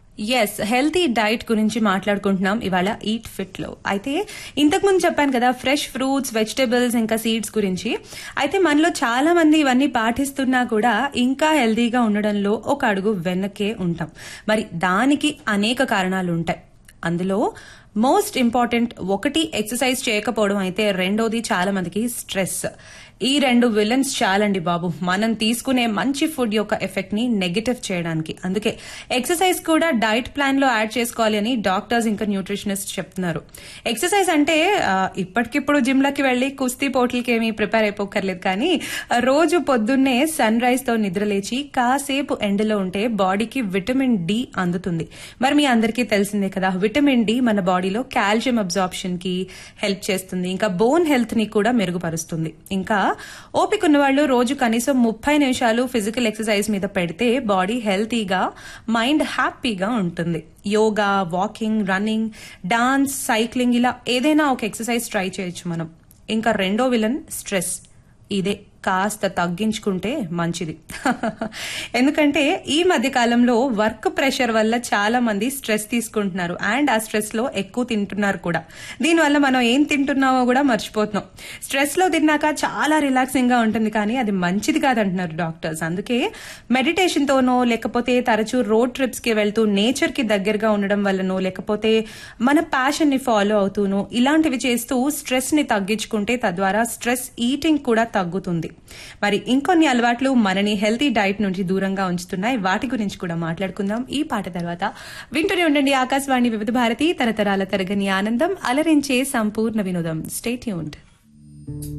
yes healthy diet గురించి మాట్లాడుకుంటున్నాం ఇవాళ ఈట్ ఫిట్ లో అయితే ఇంతకు ముందు చెప్పాను కదా ఫ్రెష్ ఫ్రూట్స్ వెజిటబుల్స్ ఇంకా సీడ్స్ గురించి అయితే మనలో చాలా మంది ఇవన్నీ పాటిస్తున్నా కూడా ఇంకా హెల్తీగా ఉండడంలో ఒక అడుగు వెనకే ఉంటాం మరి దానికి అనేక కారణాలు ఉంటాయి అందులో మోస్ట్ ఇంపార్టెంట్ ఒకటి ఎక్సర్సైజ్ చేయకపోవడం అయితే రెండోది చాలా మందికి స్ట్రెస్ ఈ రెండు విలన్స్ చాలండి బాబు మనం తీసుకునే మంచి ఫుడ్ యొక్క ఎఫెక్ట్ ని నెగటివ్ చేయడానికి అందుకే ఎక్సర్సైజ్ కూడా డైట్ ప్లాన్ లో యాడ్ చేసుకోవాలి అని డాక్టర్స్ ఇంకా న్యూట్రిషనిస్ట్ చెప్తున్నారు ఎక్సర్సైజ్ అంటే ఆ, ఇప్పటికిప్పుడు జిమ్ లకి వెళ్లి కుస్తీ పోటీలకి ఏమీ ప్రిపేర్ అయిపోకర్లేదు కానీ ఆ, రోజు పొద్దున్నే సన్ రైజ్ తో నిద్రలేచి కాసేపు ఎండలో ఉంటే బాడీకి విటమిన్ డి అందుతుంది మరి మీ అందరికీ తెలిసిందే కదా విటమిన్ డి మన బాడీలో కాల్షియం అబ్జార్ప్షన్ కి హెల్ప్ చేస్తుంది ఇంకా బోన్ హెల్త్ ని కూడా మెరుగుపరుస్తుంది ఇంకా ఓపిక ఉన్న వాళ్ళు రోజు కనీసం ముప్పై నిమిషాలు ఫిజికల్ ఎక్సర్సైజ్ మీద పెడితే బాడీ హెల్తీగా మైండ్ హ్యాపీగా ఉంటుంది yoga walking running dance cycling ఇలా ఏదైనా ఒక ఎక్సర్సైజ్ ట్రై చేయొచ్చు మనం ఇంకా రెండో విలన్ స్ట్రెస్ ఇదే కాస్త తగ్గించుకుంటే మంచిది ఎందుకంటే ఈ మధ్య కాలంలో వర్క్ ప్రెషర్ వల్ల చాలా మంది స్ట్రెస్ తీసుకుంటున్నారు అండ్ ఆ స్ట్రెస్ లో ఎక్కువ తింటున్నారు కూడా దీనివల్ల మనం ఏం తింటున్నామో కూడా మర్చిపోతున్నాం స్ట్రెస్ లో తిన్నాక చాలా రిలాక్సింగ్ గా ఉంటుంది కానీ అది మంచిది కాదంటున్నారు డాక్టర్స్ అందుకే మెడిటేషన్ తోనో లేకపోతే తరచూ రోడ్ ట్రిప్స్ కి వెళ్తూ నేచర్ కి దగ్గరగా ఉండడం వల్లనో లేకపోతే మన ప్యాషన్ ని ఫాలో అవుతూనో ఇలాంటివి చేస్తూ స్ట్రెస్ ని తగ్గించుకుంటే తద్వారా స్ట్రెస్ ఈటింగ్ కూడా తగ్గుతుంది మరి ఇంకొన్ని అలవాట్లు మనని హెల్తీ డైట్ నుంచి దూరంగా ఉంచుతున్నాయి వాటి గురించి కూడా మాట్లాడుకుందాం ఈ పాట తర్వాత వింటూనే ఉండండి ఆకాశవాణి వివిధ భారతి తరతరాల తరగని ఆనందం అలరించే సంపూర్ణ వినోదం స్టేట్యూన్డ్